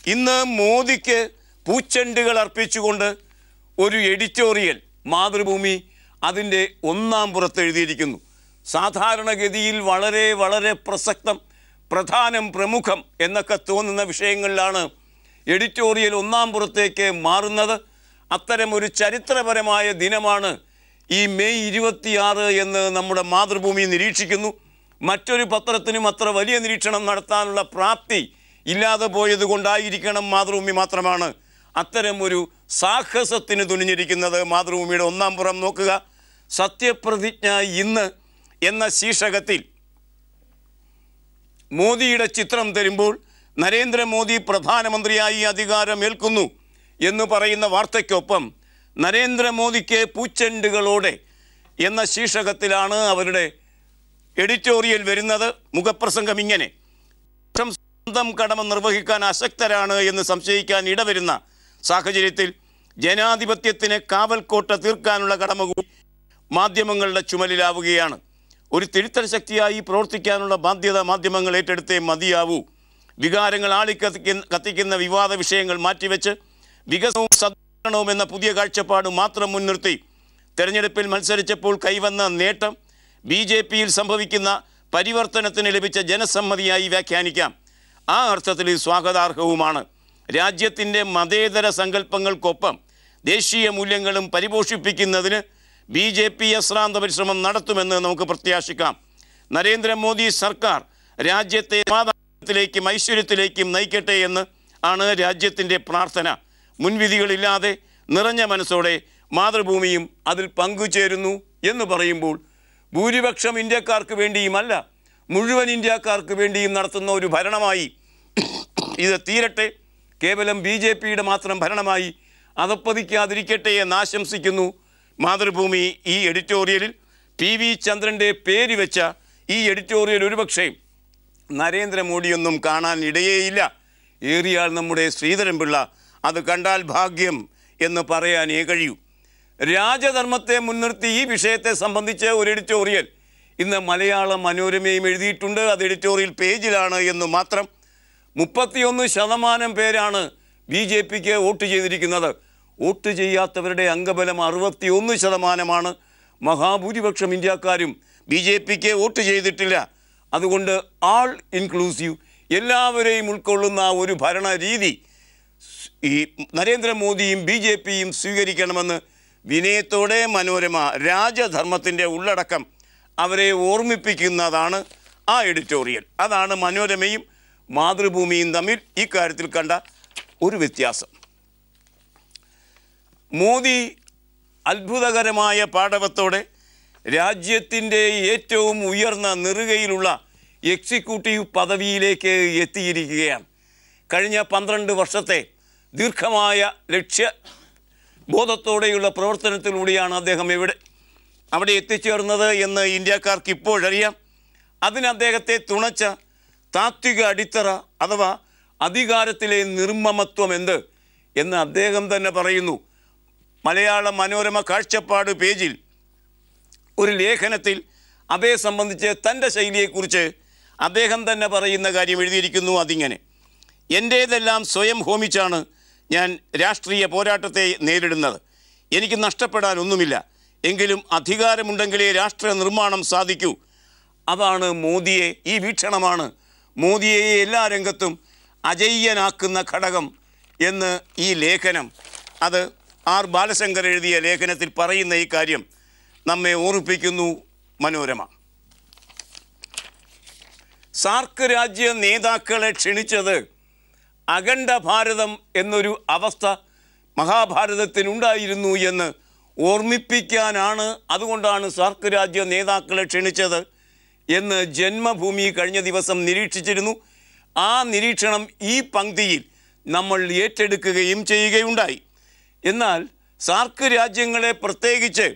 ഇന്ന് മോദിക്ക് പൂച്ചെണ്ടുകൾ അർപ്പിച്ചുകൊണ്ട് ഒരു എഡിറ്റോറിയൽ മാതൃഭൂമി അതിൻ്റെ ഒന്നാം പുറത്ത് എഴുതിയിരിക്കുന്നു സാധാരണഗതിയിൽ വളരെ വളരെ പ്രസക്തം പ്രധാനം പ്രമുഖം എന്നൊക്കെ തോന്നുന്ന വിഷയങ്ങളിലാണ് എഡിറ്റോറിയൽ ഒന്നാം പുറത്തേക്ക് മാറുന്നത് അത്തരം ഒരു ചരിത്രപരമായ ദിനമാണ് ഈ മെയ് ഇരുപത്തിയാറ് എന്ന് നമ്മുടെ മാതൃഭൂമി നിരീക്ഷിക്കുന്നു മറ്റൊരു പത്രത്തിനും അത്ര വലിയ നിരീക്ഷണം നടത്താനുള്ള പ്രാപ്തി ഇല്ലാതെ പോയത് കൊണ്ടായിരിക്കണം മാതൃഭൂമി മാത്രമാണ് അത്തരം ഒരു സാഹസത്തിന് തുനിഞ്ഞിരിക്കുന്നത് മാതൃഭൂമിയുടെ ഒന്നാം പുറം നോക്കുക സത്യപ്രതിജ്ഞ ഇന്ന് എന്ന ശീർഷകത്തിൽ മോദിയുടെ ചിത്രം തരുമ്പോൾ നരേന്ദ്രമോദി പ്രധാനമന്ത്രിയായി അധികാരമേൽക്കുന്നു എന്ന് പറയുന്ന വാർത്തയ്ക്കൊപ്പം നരേന്ദ്രമോദിക്ക് പൂച്ചെണ്ടുകളോടെ എന്ന ശീർഷകത്തിലാണ് അവരുടെ എഡിറ്റോറിയൽ വരുന്നത് മുഖപ്രസംഗം ഇങ്ങനെ പക്ഷം സ്വന്തം കടമ നിർവഹിക്കാൻ അശക്തരാണ് എന്ന് സംശയിക്കാൻ ഇടവരുന്ന സാഹചര്യത്തിൽ ജനാധിപത്യത്തിന് കാവൽക്കോട്ട തീർക്കാനുള്ള കടമ കൂടി മാധ്യമങ്ങളുടെ ചുമലിലാവുകയാണ് ഒരു തിരുത്തൽ ശക്തിയായി പ്രവർത്തിക്കാനുള്ള ബാധ്യത മാധ്യമങ്ങൾ ഏറ്റെടുത്തേ മതിയാവൂ വികാരങ്ങൾ ആളിക്കത്തിക്കുന്ന കത്തിക്കുന്ന വിവാദ വിഷയങ്ങൾ മാറ്റിവെച്ച് വികസനവും സദ്ഭരണവും എന്ന പുതിയ കാഴ്ചപ്പാട് മാത്രം മുൻനിർത്തി തെരഞ്ഞെടുപ്പിൽ മത്സരിച്ചപ്പോൾ കൈവന്ന നേട്ടം ബി ജെ പിയിൽ സംഭവിക്കുന്ന പരിവർത്തനത്തിന് ലഭിച്ച ജനസമ്മതിയായി വ്യാഖ്യാനിക്കാം ആ അർത്ഥത്തിൽ ഇത് സ്വാഗതാർഹവുമാണ് രാജ്യത്തിൻ്റെ മതേതര സങ്കല്പങ്ങൾക്കൊപ്പം ദേശീയ മൂല്യങ്ങളും പരിപോഷിപ്പിക്കുന്നതിന് ബി ജെ പി അശ്രാന്ത പരിശ്രമം നടത്തുമെന്ന് നമുക്ക് പ്രത്യാശിക്കാം നരേന്ദ്രമോദി സർക്കാർ രാജ്യത്തെ സമാധാനത്തിലേക്കും ഐശ്വര്യത്തിലേക്കും നയിക്കട്ടെ എന്ന് ആണ് രാജ്യത്തിൻ്റെ പ്രാർത്ഥന മുൻവിധികളില്ലാതെ നിറഞ്ഞ മനസ്സോടെ മാതൃഭൂമിയും അതിൽ പങ്കുചേരുന്നു എന്ന് പറയുമ്പോൾ ഭൂരിപക്ഷം ഇന്ത്യക്കാർക്ക് വേണ്ടിയുമല്ല മുഴുവൻ ഇന്ത്യക്കാർക്ക് വേണ്ടിയും നടത്തുന്ന ഒരു ഭരണമായി ഇത് തീരട്ടെ കേവലം ബി ജെ പിയുടെ മാത്രം ഭരണമായി അതപ്പതിക്കാതിരിക്കട്ടെ എന്ന് ആശംസിക്കുന്നു മാതൃഭൂമി ഈ എഡിറ്റോറിയലിൽ പി വി ചന്ദ്രൻ്റെ പേര് വെച്ച ഈ എഡിറ്റോറിയൽ ഒരുപക്ഷേ നരേന്ദ്രമോദിയൊന്നും കാണാൻ ഇടയേയില്ല ഏറിയാൽ നമ്മുടെ ശ്രീധരൻപിള്ള അത് കണ്ടാൽ ഭാഗ്യം എന്ന് പറയാനേ കഴിയൂ രാജധർമ്മത്തെ മുൻനിർത്തി ഈ വിഷയത്തെ സംബന്ധിച്ച് ഒരു എഡിറ്റോറിയൽ ഇന്ന് മലയാള മനോരമയും എഴുതിയിട്ടുണ്ട് അത് എഡിറ്റോറിയൽ പേജിലാണ് എന്ന് മാത്രം മുപ്പത്തിയൊന്ന് ശതമാനം പേരാണ് ബി ജെ പിക്ക് വോട്ട് ചെയ്തിരിക്കുന്നത് വോട്ട് ചെയ്യാത്തവരുടെ അംഗബലം അറുപത്തിയൊന്ന് ശതമാനമാണ് മഹാഭൂരിപക്ഷം ഇന്ത്യക്കാരും ബി ജെ പിക്ക് വോട്ട് ചെയ്തിട്ടില്ല അതുകൊണ്ട് ആൾ ഇൻക്ലൂസീവ് എല്ലാവരെയും ഉൾക്കൊള്ളുന്ന ഒരു ഭരണ രീതി ഈ നരേന്ദ്രമോദിയും ബി ജെ പിയും സ്വീകരിക്കണമെന്ന് വിനയത്തോടെ മനോരമ രാജധർമ്മത്തിൻ്റെ ഉള്ളടക്കം അവരെ ഓർമ്മിപ്പിക്കുന്നതാണ് ആ എഡിറ്റോറിയൽ അതാണ് മനോരമയും മാതൃഭൂമിയും തമ്മിൽ ഇക്കാര്യത്തിൽ കണ്ട ഒരു വ്യത്യാസം മോദി അത്ഭുതകരമായ പാടവത്തോടെ രാജ്യത്തിൻ്റെ ഏറ്റവും ഉയർന്ന നെറുകയിലുള്ള എക്സിക്യൂട്ടീവ് പദവിയിലേക്ക് എത്തിയിരിക്കുകയാണ് കഴിഞ്ഞ പന്ത്രണ്ട് വർഷത്തെ ദീർഘമായ ലക്ഷ്യ ബോധത്തോടെയുള്ള പ്രവർത്തനത്തിലൂടെയാണ് അദ്ദേഹം എവിടെ അവിടെ എത്തിച്ചേർന്നത് എന്ന് ഇന്ത്യക്കാർക്ക് ഇപ്പോഴറിയാം അതിന് അദ്ദേഹത്തെ തുണച്ച താത്വിക അടിത്തറ അഥവാ അധികാരത്തിലെ നിർമ്മമത്വം എന്ത് എന്ന് അദ്ദേഹം തന്നെ പറയുന്നു മലയാള മനോരമ കാഴ്ചപ്പാട് പേജിൽ ഒരു ലേഖനത്തിൽ അതേ സംബന്ധിച്ച് തൻ്റെ ശൈലിയെക്കുറിച്ച് അദ്ദേഹം തന്നെ പറയുന്ന കാര്യം എഴുതിയിരിക്കുന്നു അതിങ്ങനെ എൻ്റേതെല്ലാം സ്വയം ഹോമിച്ചാണ് ഞാൻ രാഷ്ട്രീയ പോരാട്ടത്തെ നേരിടുന്നത് എനിക്ക് നഷ്ടപ്പെടാൻ ഒന്നുമില്ല എങ്കിലും അധികാരമുണ്ടെങ്കിലേ രാഷ്ട്ര നിർമ്മാണം സാധിക്കൂ അതാണ് മോദിയെ ഈ വീക്ഷണമാണ് മോദിയെ എല്ലാ രംഗത്തും അജയ്യനാക്കുന്ന ഘടകം എന്ന് ഈ ലേഖനം അത് ആർ ബാലശങ്കർ എഴുതിയ ലേഖനത്തിൽ പറയുന്ന ഈ കാര്യം നമ്മെ ഓർമ്മിപ്പിക്കുന്നു മനോരമ സാർക്ക് രാജ്യ നേതാക്കളെ ക്ഷണിച്ചത് അഖണ്ഡ ഭാരതം എന്നൊരു അവസ്ഥ മഹാഭാരതത്തിനുണ്ടായിരുന്നു എന്ന് ഓർമ്മിപ്പിക്കാനാണ് അതുകൊണ്ടാണ് സാർക്ക് രാജ്യ നേതാക്കളെ ക്ഷണിച്ചത് എന്ന് ജന്മഭൂമി കഴിഞ്ഞ ദിവസം നിരീക്ഷിച്ചിരുന്നു ആ നിരീക്ഷണം ഈ പങ്ക്തിയിൽ നമ്മൾ ഏറ്റെടുക്കുകയും ചെയ്യുകയുണ്ടായി എന്നാൽ സാർക്ക് രാജ്യങ്ങളെ പ്രത്യേകിച്ച്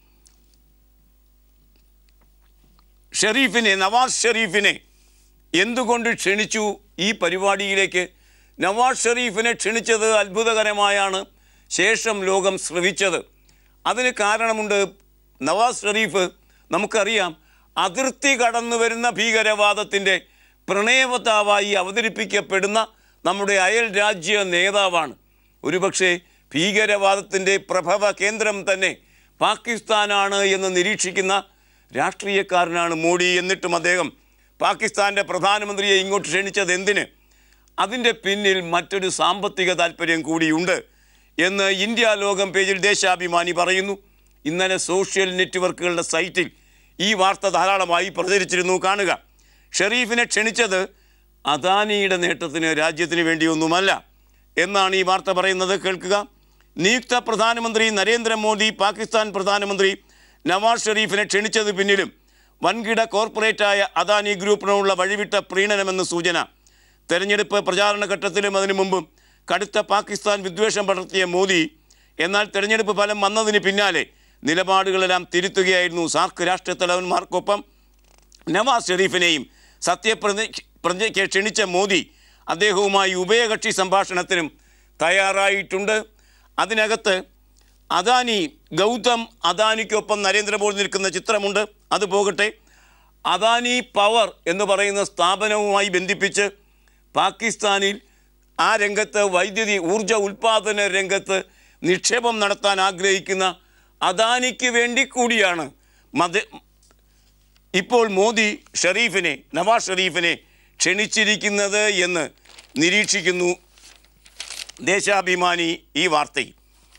ഷെരീഫിനെ നവാസ് ഷെരീഫിനെ എന്തുകൊണ്ട് ക്ഷണിച്ചു ഈ പരിപാടിയിലേക്ക് നവാസ് ഷെരീഫിനെ ക്ഷണിച്ചത് അത്ഭുതകരമായാണ് ശേഷം ലോകം ശ്രവിച്ചത് അതിന് കാരണമുണ്ട് നവാസ് ഷെരീഫ് നമുക്കറിയാം അതിർത്തി കടന്നു വരുന്ന ഭീകരവാദത്തിൻ്റെ പ്രണയവതാവായി അവതരിപ്പിക്കപ്പെടുന്ന നമ്മുടെ അയൽ രാജ്യ നേതാവാണ് ഒരുപക്ഷെ ഭീകരവാദത്തിൻ്റെ പ്രഭവ കേന്ദ്രം തന്നെ പാകിസ്ഥാനാണ് എന്ന് നിരീക്ഷിക്കുന്ന രാഷ്ട്രീയക്കാരനാണ് മോഡി എന്നിട്ടും അദ്ദേഹം പാകിസ്ഥാൻ്റെ പ്രധാനമന്ത്രിയെ ഇങ്ങോട്ട് ക്ഷണിച്ചത് എന്തിന് അതിൻ്റെ പിന്നിൽ മറ്റൊരു സാമ്പത്തിക താല്പര്യം കൂടിയുണ്ട് എന്ന് ഇന്ത്യ ലോകം പേജിൽ ദേശാഭിമാനി പറയുന്നു ഇന്നലെ സോഷ്യൽ നെറ്റ്വർക്കുകളുടെ സൈറ്റിൽ ഈ വാർത്ത ധാരാളമായി പ്രചരിച്ചിരുന്നു കാണുക ഷെറീഫിനെ ക്ഷണിച്ചത് അദാനിയുടെ നേട്ടത്തിന് രാജ്യത്തിന് വേണ്ടിയൊന്നുമല്ല എന്നാണ് ഈ വാർത്ത പറയുന്നത് കേൾക്കുക നിയുക്ത പ്രധാനമന്ത്രി നരേന്ദ്രമോദി പാകിസ്ഥാൻ പ്രധാനമന്ത്രി നവാസ് ഷെറീഫിനെ ക്ഷണിച്ചത് പിന്നിലും വൻകിട കോർപ്പറേറ്റായ അദാനി ഗ്രൂപ്പിനുള്ള വഴിവിട്ട പ്രീണനമെന്ന് സൂചന തെരഞ്ഞെടുപ്പ് പ്രചാരണ ഘട്ടത്തിലും അതിനു മുമ്പും കടുത്ത പാകിസ്ഥാൻ വിദ്വേഷം പടർത്തിയ മോദി എന്നാൽ തെരഞ്ഞെടുപ്പ് ഫലം വന്നതിന് പിന്നാലെ നിലപാടുകളെല്ലാം തിരുത്തുകയായിരുന്നു സാർക്ക് രാഷ്ട്രീയ തലവന്മാർക്കൊപ്പം നവാസ് ഷെരീഫിനെയും സത്യപ്രതിജ്ഞ പ്രതിജ്ഞയ്ക്ക് ക്ഷണിച്ച മോദി അദ്ദേഹവുമായി ഉഭയകക്ഷി സംഭാഷണത്തിനും തയ്യാറായിട്ടുണ്ട് അതിനകത്ത് അദാനി ഗൗതം അദാനിക്കൊപ്പം നരേന്ദ്രമോദി നിൽക്കുന്ന ചിത്രമുണ്ട് അത് പോകട്ടെ അദാനി പവർ എന്ന് പറയുന്ന സ്ഥാപനവുമായി ബന്ധിപ്പിച്ച് പാകിസ്ഥാനിൽ ആ രംഗത്ത് വൈദ്യുതി ഊർജ ഉൽപ്പാദന രംഗത്ത് നിക്ഷേപം നടത്താൻ ആഗ്രഹിക്കുന്ന അദാനിക്ക് വേണ്ടി കൂടിയാണ് മത ഇപ്പോൾ മോദി ഷെറീഫിനെ നവാസ് ഷെറീഫിനെ ക്ഷണിച്ചിരിക്കുന്നത് എന്ന് നിരീക്ഷിക്കുന്നു ദേശാഭിമാനി ഈ വാർത്തയിൽ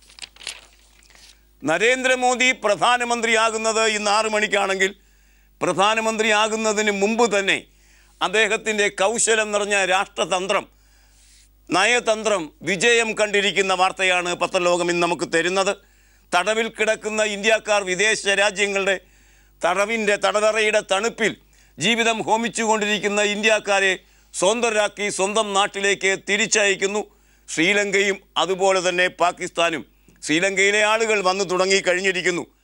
നരേന്ദ്രമോദി പ്രധാനമന്ത്രിയാകുന്നത് ഇന്ന് ആറു മണിക്കാണെങ്കിൽ പ്രധാനമന്ത്രിയാകുന്നതിന് മുമ്പ് തന്നെ അദ്ദേഹത്തിൻ്റെ കൗശലം നിറഞ്ഞ രാഷ്ട്രതന്ത്രം നയതന്ത്രം വിജയം കണ്ടിരിക്കുന്ന വാർത്തയാണ് പത്രലോകം ഇന്ന് നമുക്ക് തരുന്നത് തടവിൽ കിടക്കുന്ന ഇന്ത്യക്കാർ വിദേശ രാജ്യങ്ങളുടെ തടവിൻ്റെ തടവറയുടെ തണുപ്പിൽ ജീവിതം ഹോമിച്ചുകൊണ്ടിരിക്കുന്ന ഇന്ത്യക്കാരെ സ്വതന്ത്രരാക്കി സ്വന്തം നാട്ടിലേക്ക് തിരിച്ചയക്കുന്നു ശ്രീലങ്കയും അതുപോലെ തന്നെ പാകിസ്ഥാനും ശ്രീലങ്കയിലെ ആളുകൾ വന്നു തുടങ്ങി കഴിഞ്ഞിരിക്കുന്നു